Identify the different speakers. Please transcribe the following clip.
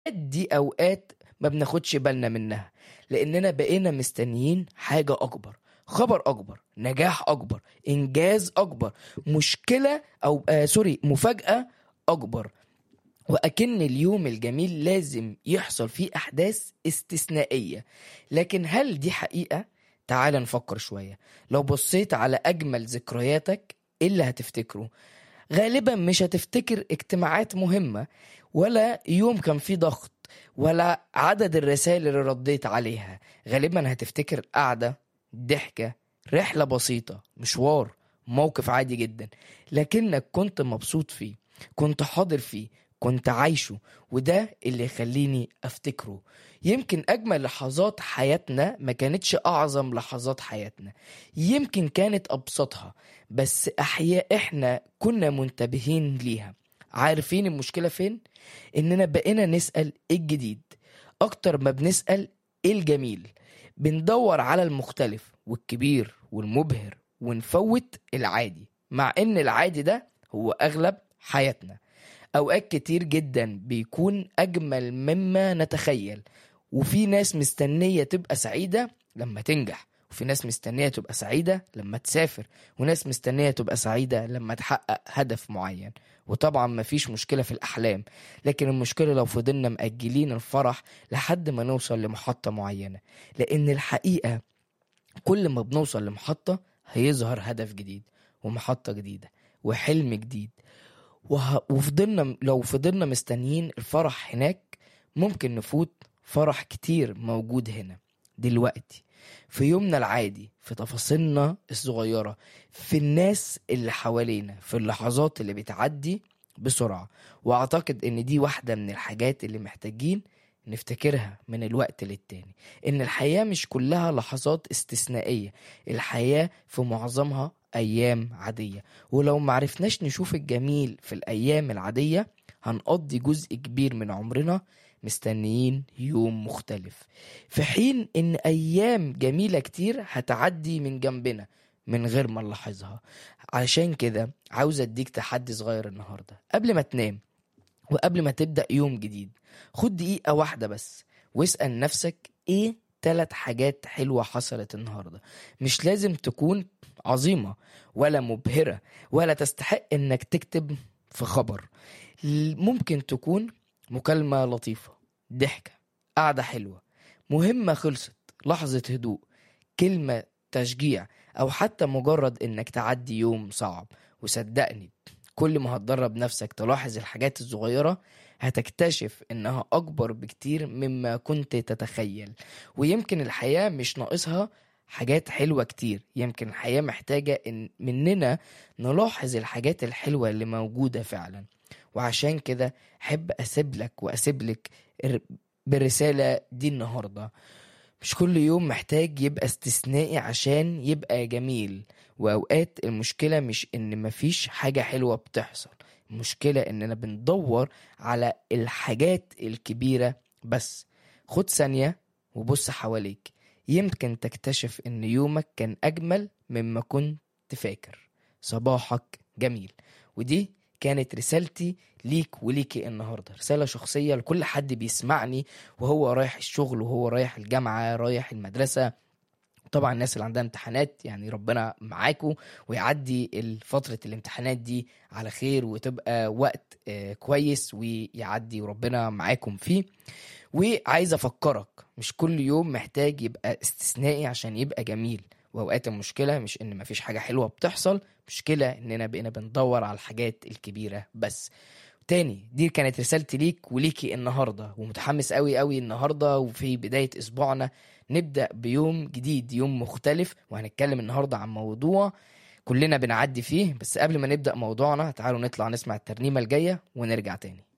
Speaker 1: دي اوقات ما بناخدش بالنا منها لاننا بقينا مستنيين حاجه اكبر خبر اكبر نجاح اكبر انجاز اكبر مشكله او آه سوري مفاجاه اكبر واكن اليوم الجميل لازم يحصل فيه احداث استثنائيه لكن هل دي حقيقه تعال نفكر شويه لو بصيت على اجمل ذكرياتك ايه اللي هتفتكره غالبا مش هتفتكر اجتماعات مهمه ولا يوم كان فيه ضغط ولا عدد الرسائل اللي رديت عليها غالبا هتفتكر قعده ضحكه رحله بسيطه مشوار موقف عادي جدا لكنك كنت مبسوط فيه كنت حاضر فيه كنت عايشه وده اللي يخليني افتكره يمكن اجمل لحظات حياتنا ما كانتش اعظم لحظات حياتنا يمكن كانت ابسطها بس احياء احنا كنا منتبهين ليها عارفين المشكله فين اننا بقينا نسال ايه الجديد اكتر ما بنسال ايه الجميل بندور على المختلف والكبير والمبهر ونفوت العادي مع ان العادي ده هو اغلب حياتنا اوقات كتير جدا بيكون اجمل مما نتخيل وفي ناس مستنية تبقى سعيدة لما تنجح وفي ناس مستنية تبقى سعيدة لما تسافر وناس مستنية تبقى سعيدة لما تحقق هدف معين وطبعا مفيش مشكلة في الأحلام لكن المشكلة لو فضلنا مأجلين الفرح لحد ما نوصل لمحطة معينة لأن الحقيقة كل ما بنوصل لمحطة هيظهر هدف جديد ومحطة جديدة وحلم جديد وه... وفضلنا لو فضلنا مستنيين الفرح هناك ممكن نفوت فرح كتير موجود هنا دلوقتي في يومنا العادي في تفاصيلنا الصغيرة في الناس اللي حوالينا في اللحظات اللي بتعدي بسرعة واعتقد ان دي واحدة من الحاجات اللي محتاجين نفتكرها من الوقت للتاني ان الحياة مش كلها لحظات استثنائية الحياة في معظمها ايام عادية ولو معرفناش نشوف الجميل في الايام العادية هنقضي جزء كبير من عمرنا مستنيين يوم مختلف في حين ان ايام جميلة كتير هتعدي من جنبنا من غير ما نلاحظها علشان كده عاوز اديك تحدي صغير النهاردة قبل ما تنام وقبل ما تبدأ يوم جديد خد دقيقة واحدة بس واسأل نفسك ايه تلات حاجات حلوة حصلت النهاردة مش لازم تكون عظيمة ولا مبهرة ولا تستحق انك تكتب في خبر ممكن تكون مكالمة لطيفة ضحكة قعدة حلوة مهمة خلصت لحظة هدوء كلمة تشجيع أو حتى مجرد إنك تعدي يوم صعب وصدقني كل ما هتدرب نفسك تلاحظ الحاجات الصغيرة هتكتشف إنها أكبر بكتير مما كنت تتخيل ويمكن الحياة مش ناقصها حاجات حلوة كتير يمكن الحياة محتاجة إن مننا نلاحظ الحاجات الحلوة اللي موجودة فعلا وعشان كده حب أسيب لك وأسيب لك بالرسالة دي النهاردة مش كل يوم محتاج يبقى استثنائي عشان يبقى جميل وأوقات المشكلة مش إن مفيش حاجة حلوة بتحصل المشكلة إننا بندور على الحاجات الكبيرة بس خد ثانية وبص حواليك يمكن تكتشف إن يومك كان أجمل مما كنت فاكر صباحك جميل ودي كانت رسالتي ليك وليكي النهاردة رسالة شخصية لكل حد بيسمعني وهو رايح الشغل وهو رايح الجامعة رايح المدرسة طبعا الناس اللي عندها امتحانات يعني ربنا معاكم ويعدي فترة الامتحانات دي على خير وتبقى وقت كويس ويعدي وربنا معاكم فيه وعايز افكرك مش كل يوم محتاج يبقى استثنائي عشان يبقى جميل واوقات المشكله مش ان مفيش حاجه حلوه بتحصل مشكله اننا بقينا بندور على الحاجات الكبيره بس تاني دي كانت رسالتي ليك وليكي النهارده ومتحمس قوي قوي النهارده وفي بدايه اسبوعنا نبدا بيوم جديد يوم مختلف وهنتكلم النهارده عن موضوع كلنا بنعدي فيه بس قبل ما نبدا موضوعنا تعالوا نطلع نسمع الترنيمه الجايه ونرجع تاني